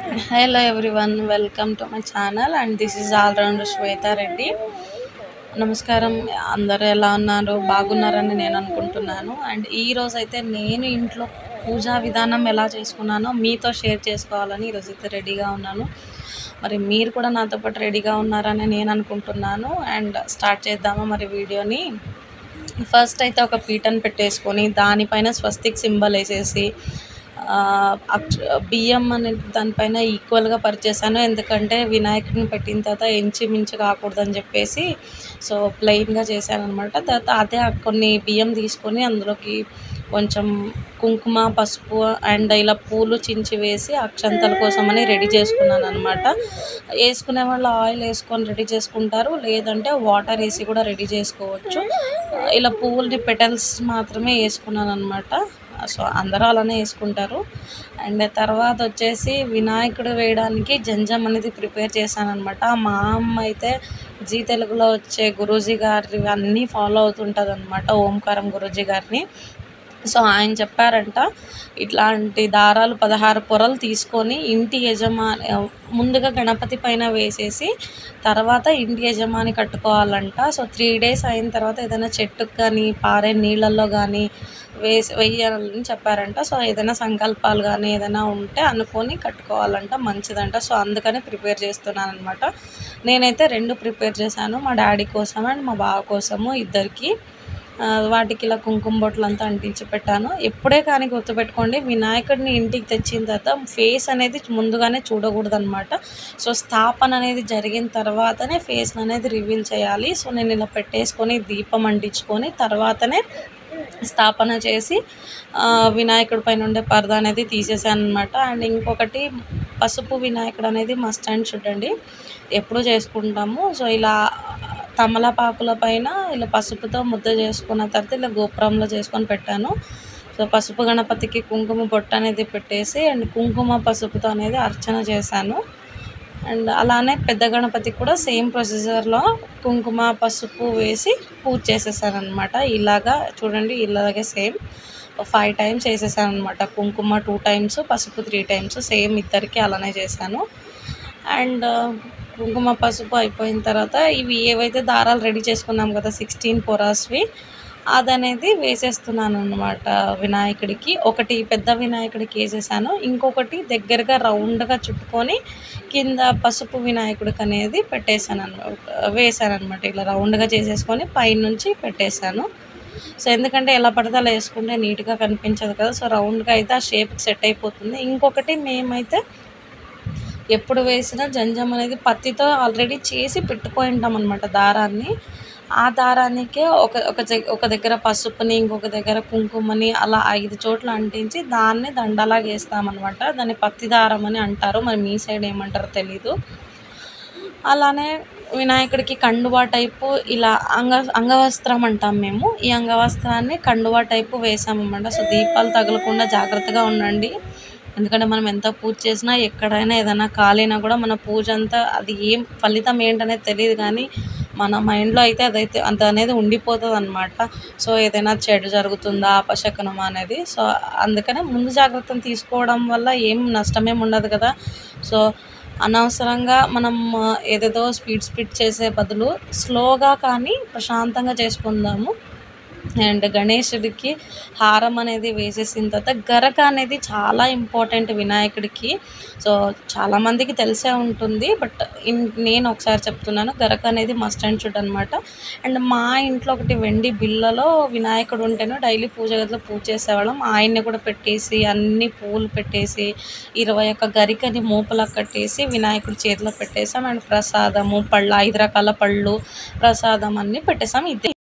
hello everyone welcome to my channel and this is all rounder Shweta Reddy నమస్కారం అందరూ ఎలా ఉన్నారు బాగున్నారని నేను అనుకుంటున్నాను అండ్ ఈ రోజు అయితే నేను ఇంట్లో పూజా విధానం ఎలా చేసుకున్నానో మీతో షేర్ చేసుకోవాలని ఈరోజు అయితే రెడీగా ఉన్నాను మరి మీరు కూడా నాతో పాటు రెడీగా ఉన్నారని నేను అనుకుంటున్నాను అండ్ స్టార్ట్ చేద్దామా మరి వీడియోని ఫస్ట్ అయితే ఒక పీటను పెట్టేసుకొని దానిపైన స్వస్తిక్ సింబల్ వేసేసి ఆ, అక్ష- బియ్యం అనే దానిపైన ఈక్వల్గా పరిచేసాను ఎందుకంటే వినాయకుడిని పెట్టిన తర్వాత ఎంచి మించి కాకూడదని చెప్పేసి సో ప్లెయిన్గా చేశాను అనమాట తర్వాత అదే కొన్ని బియ్యం తీసుకొని అందులోకి కొంచెం కుంకుమ పసుపు అండ్ ఇలా పూలు చించి వేసి అక్షంతల కోసమని రెడీ చేసుకున్నాను అనమాట వేసుకునే వాళ్ళు ఆయిల్ వేసుకొని రెడీ చేసుకుంటారు లేదంటే వాటర్ వేసి కూడా రెడీ చేసుకోవచ్చు ఇలా పువ్వుల్ని పెటల్స్ మాత్రమే వేసుకున్నాను అనమాట సో అందరూ అలానే వేసుకుంటారు అండ్ తర్వాత వచ్చేసి వినాయకుడు వేయడానికి జంజం అనేది ప్రిపేర్ చేశాను అనమాట మా అమ్మ అయితే జీ తెలుగులో వచ్చే గురూజీ గారి అన్నీ ఫాలో అవుతుంటుంది అనమాట ఓంకారం గురూజీ గారిని సో ఆయన చెప్పారంట ఇట్లాంటి దారాలు పదహారు పొరలు తీసుకొని ఇంటి యజమాని ముందుగా గణపతి పైన వేసేసి తర్వాత ఇంటి యజమాని కట్టుకోవాలంట సో త్రీ డేస్ అయిన తర్వాత ఏదైనా చెట్టుకు కానీ పారే నీళ్ళల్లో కానీ వేసి వేయాలని చెప్పారంట సో ఏదైనా సంకల్పాలు కానీ ఏదైనా ఉంటే అనుకొని కట్టుకోవాలంట మంచిదంట సో అందుకని ప్రిపేర్ చేస్తున్నాను అనమాట నేనైతే రెండు ప్రిపేర్ చేశాను మా డాడీ కోసం అండ్ మా బావ కోసము ఇద్దరికి ఆ, వాటికి ఇలా కుంకుమ బొట్లు అంతా అంటించి పెట్టాను ఎప్పుడే కానీ గుర్తుపెట్టుకోండి వినాయకుడిని ఇంటికి తెచ్చిన తర్వాత ఫేస్ అనేది ముందుగానే చూడకూడదు అనమాట సో స్థాపన అనేది జరిగిన తర్వాతనే ఫేస్ అనేది రివీల్ చేయాలి సో నేను ఇలా పెట్టేసుకొని దీపం అంటించుకొని తర్వాతనే స్థాపన చేసి ఆ, వినాయకుడి పైన ఉండే పరద అనేది తీసేసాను అనమాట అండ్ ఇంకొకటి పసుపు వినాయకుడు అనేది మస్ట్ అండ్ చూడండి ఎప్పుడు చేసుకుంటాము సో ఇలా తమలపాకుల పైన ఇలా పసుపుతో ముద్ద చేసుకున్న తర్వాత ఇలా గోపురంలో చేసుకొని పెట్టాను సో పసుపు గణపతికి కుంకుమ బొట్టు అనేది పెట్టేసి అండ్ కుంకుమ పసుపుతో అనేది అర్చన చేశాను అండ్ అలానే పెద్ద గణపతికి కూడా సేమ్ ప్రొసీజర్లో కుంకుమ పసుపు వేసి పూజ చేసేసాను అనమాట ఇలాగా చూడండి ఇలాగే సేమ్ ఫైవ్ టైమ్స్ వేసేసాను అనమాట కుంకుమ టూ టైమ్స్ పసుపు త్రీ టైమ్స్ సేమ్ ఇద్దరికి అలానే చేశాను అండ్ కుంకుమ పసుపు అయిపోయిన తర్వాత ఇవి ఏవైతే దారాలు రెడీ చేసుకున్నాం కదా సిక్స్టీన్ పొరాస్వి అదనేది వేసేస్తున్నాను అనమాట వినాయకుడికి ఒకటి పెద్ద వినాయకుడికి వేసేసాను ఇంకొకటి దగ్గరగా రౌండ్గా చుట్టుకొని కింద పసుపు వినాయకుడికి అనేది పెట్టేశాను అనమాట వేసాను అనమాట ఇలా రౌండ్గా చేసేసుకొని పైనుంచి పెట్టేశాను సో ఎందుకంటే ఎలా పడితే అలా వేసుకుంటే నీట్గా కనిపించదు కదా సో రౌండ్గా అయితే ఆ షేప్కి సెట్ అయిపోతుంది ఇంకొకటి మేమైతే ఎప్పుడు వేసినా జంజం అనేది పత్తితో ఆల్రెడీ చేసి పెట్టుకొని ఉంటాం అనమాట దారాన్ని ఆ దారానికే ఒక ఒక జ- ఒక దగ్గర పసుపుని ఇంకొక దగ్గర కుంకుమని అలా ఐదు చోట్ల అంటించి దాన్ని దండలాగా వేస్తామన్నమాట దాన్ని పత్తి దారం అని అంటారు మరి మీ సైడ్ ఏమంటారో తెలీదు అలానే వినాయకుడికి కండువా టైపు ఇలా అంగ అంగవస్త్రం అంటాం మేము ఈ అంగవస్త్రాన్ని కండువా టైపు వేసామన్నమాట సో దీపాలు తగలకుండా జాగ్రత్తగా ఉండండి ఎందుకంటే మనం ఎంత పూజ చేసినా ఎక్కడైనా ఏదైనా కాలినా కూడా మన పూజ అంతా అది ఏం ఫలితం ఏంటనేది తెలియదు కానీ మన మైండ్లో అయితే అదైతే అంత అనేది ఉండిపోతుంది అనమాట సో ఏదైనా చెడు జరుగుతుందా అపశకనమా అనేది సో అందుకనే ముందు జాగ్రత్తలు తీసుకోవడం వల్ల ఏం నష్టమేం ఉండదు కదా సో అనవసరంగా మనం ఆ, ఏదేదో స్పీడ్ స్పీడ్ చేసే బదులు స్లోగా కానీ ప్రశాంతంగా చేసుకుందాము అండ్ గణేశుడికి హారం అనేది వేసేసిన తర్వాత గరక అనేది చాలా ఇంపార్టెంట్ వినాయకుడికి సో చాలామందికి తెలిసే ఉంటుంది బట్ ఇన్ నేను ఒకసారి చెప్తున్నాను గరక అనేది మస్ట్ అండ్ షుడ్ అనమాట అండ్ మా ఇంట్లో ఒకటి వెండి బిల్లలో వినాయకుడు ఉంటేనే డైలీ పూజ గదిలో పూజ చేసేవాళ్ళం ఆయన్ని కూడా పెట్టేసి అన్ని పూలు పెట్టేసి ఇరవై ఒక్క గరికని మూపలకు కట్టేసి వినాయకుడి చేతిలో పెట్టేసాం అండ్ ప్రసాదము పళ్ళు ఐదు రకాల పళ్ళు ప్రసాదం అన్నీ పెట్టేసాం ఇది